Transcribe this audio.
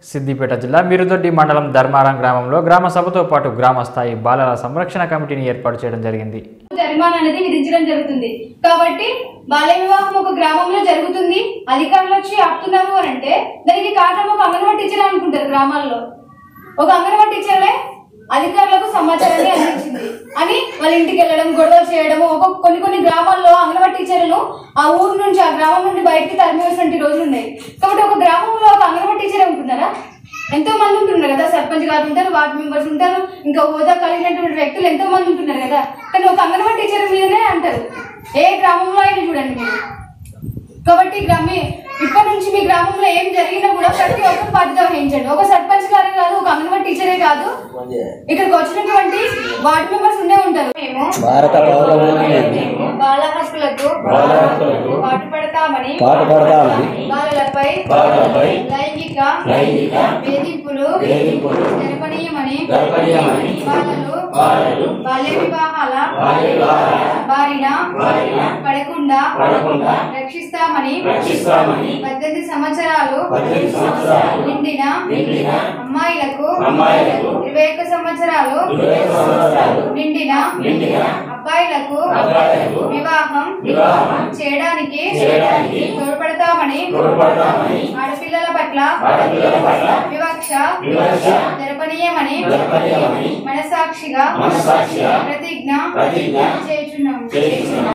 సిద్దిపేట జిల్లా మిరుదొడ్డి మండలం ధర్మారం గ్రామంలో గ్రామ సభతో పాటు గ్రామ స్థాయి బాలల సంరక్షణ కమిటీని ఏర్పాటు చేయడం జరిగింది జరిమానా అనేది విధించడం జరుగుతుంది కాబట్టి బాల్య వివాహం ఒక గ్రామంలో జరుగుతుంది అధికారులు వచ్చి ఆపుతున్నారు అని అంటే దానికి కారణం ఒక అంగన్వాడీ టీచర్ అనుకుంటారు గ్రామాల్లో ఒక అంగన్వాడీ టీచర్లే అధికారులకు సమాచారాన్ని అందించింది అని వాళ్ళ ఇంటికి వెళ్ళడం గొడవలు చేయడం ఒక కొన్ని కొన్ని గ్రామాల్లో అంగన్వాడీ టీచర్లను ఆ ఊరు నుంచి ఆ గ్రామం నుండి బయటికి తరిమివేసినటువంటి రోజులు ఉన్నాయి కాబట్టి ఒక గ్రామంలో ఒక అంగన్వాడీ టీచరే ఉంటున్నారా ఎంతో మంది ఉంటున్నారు కదా సర్పంచ్ గారు ఉంటారు వార్డు మెంబర్స్ ఉంటారు ఇంకా హోదా కలిగినటువంటి వ్యక్తులు ఎంతో మంది ఉంటున్నారు కదా కానీ ఒక అంగన్వాడీ టీచర్ మీదనే అంటారు ఏ గ్రామంలో అయినా చూడండి మీరు కాబట్టి గ్రామే ఇప్పటి నుంచి మీ గ్రామంలో ఏం జరిగినా కూడా ప్రతి ఒక్కరు బాధ్యత వహించండి ఒక సర్పంచ్ గారే కాదు ఒక అంగన్వాడీ టీచరే కాదు ఇక్కడికి వచ్చినటువంటి వార్డు మెంబర్స్ ఉండే ఉంటారు మేము భారత పౌరములని బాల హక్కులకు బాల హక్కులకు పాటుపడతామని పాటుపడతామని బాలలపై బాలలపై లైంగిక లైంగిక వేధింపులు వేధింపులు జరపనీయమని జరపనీయమని బాలలు బాలలు బాల్య వివాహాల బాల్య వివాహాల బారిన బారిన పడకుండా పడకుండా రక్షిస్తామని రక్షిస్తామని పద్దెనిమిది సంవత్సరాలు పద్దెనిమిది సంవత్సరాలు నిండిన నిండిన అమ్మాయిలకు అమ్మాయిలకు ఇరవై ఒక్క సంవత్సరాలు ఇరవై ఒక్క సంవత్సరాలు నిండిన నిండిన అబ్బాయిలకు అబ్బాయిలకు వివాహం వివాహం చేయడానికి చేయడానికి తోడ్పడతామని తోడ్పడతామని ఆడపిల్లల పట్ల ఆడపిల్లల పట్ల వివక్ష వివక్ష జరపనీయమని జరపనీయమని మనసాక్షిగా మనస్సాక్షిగా ప్రతిజ్ఞ ప్రతిజ్ఞ చేయుచున్నాము చేయుచున్నాము.